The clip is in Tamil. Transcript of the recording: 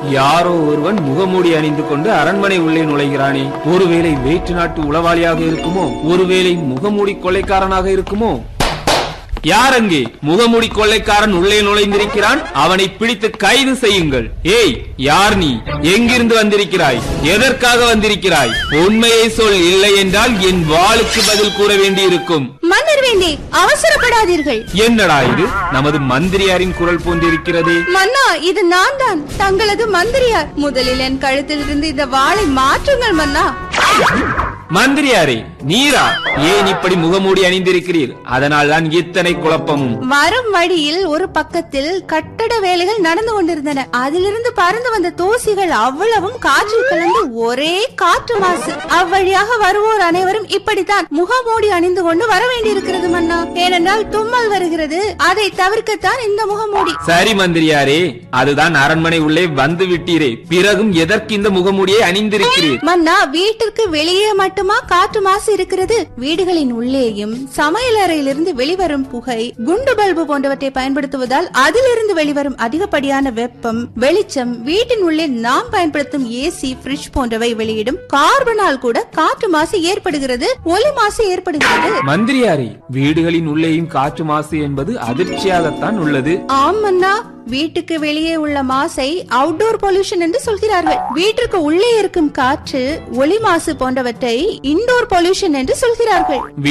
யாரோ ஒருவன் முகமூடி அணிந்து கொண்டு அரண்மனை உள்ளே நுழைகிறானே ஒருவேளை வேற்று நாட்டு உளவாளியாக இருக்குமோ ஒருவேளை முகமூடி கொள்ளைக்காரனாக இருக்குமோ யார் அங்கே முகமூடி கொள்ளைக்காரன் உள்ளே நுழைந்திருக்கிறான் அவனை பிடித்து கைது செய்யுங்கள் ஏய் யார் நீ எங்கிருந்து வந்திருக்கிறாய் எதற்காக வந்திருக்கிறாய் உண்மையை சொல் இல்லை என்றால் என் வாளுக்கு பதில் கூற வேண்டியிருக்கும் மன்னர் வேண்டே அவசரப்படாதீர்கள் என்னடா இது நமது மந்திரியாரின் குரல் போன்றிருக்கிறதே மன்னா இது நான் தான் தங்களது மந்திரியார் முதலில் என் கழுத்திலிருந்து இந்த வாளை மாற்றுங்கள் மன்னா மந்திரியாரே நீரா ஏன் இப்படி முகமூடி அணிந்திருக்கிறீர் அதனால் தான் இத்தனை குழப்பமும் வரும் வழியில் ஒரு பக்கத்தில் கட்டட வேலைகள் நடந்து கொண்டிருந்தன அதிலிருந்து பறந்து வந்த தூசிகள் அவ்வளவும் காற்றில் கலந்து ஒரே காற்று மாசு அவ்வழியாக வருவோர் அனைவரும் இப்படித்தான் முகமூடி அணிந்து கொண்டு வர வேண்டியிருக்கிறது மன்னா ஏனென்றால் தும்மல் வருகிறது அதை தவிர்க்கத்தான் இந்த முகமூடி சரி மந்திரியாரே அதுதான் அரண்மனை உள்ளே வந்து விட்டீரே பிறகும் எதற்கு இந்த முகமூடியை அணிந்திருக்கிறீர் மன்னா வீட்டிற்கு வெளியே மட்டுமா காற்று மாசு இருக்கிறது வீடுகளின் உள்ளேயும் சமையல் அறையிலிருந்து வெளிவரும் புகை குண்டு பல்பு போன்றவற்றை பயன்படுத்துவதால் அதிலிருந்து வெளிவரும் அதிகப்படியான வெப்பம் வெளிச்சம் வீட்டின் உள்ளே நாம் பயன்படுத்தும் ஏசி ஃப்ரிட்ஜ் போன்றவை வெளியிடும் கார்பனால் கூட காற்று மாசு ஏற்படுகிறது ஒலி மாசு ஏற்படுகிறது மந்திரியாரே வீடுகளின் உள்ளேயும் காற்று மாசு என்பது அதிர்ச்சியாகத்தான் உள்ளது ஆம் மன்னா வீட்டுக்கு வெளியே உள்ள மாசை அவுட்டோர் பொல்யூஷன் என்று சொல்கிறார்கள் வீட்டிற்கு உள்ளே இருக்கும் காற்று ஒலி மாசு போன்றவற்றை இன்டோர் பொல்யூஷன் என்று சொல்கிறார்கள்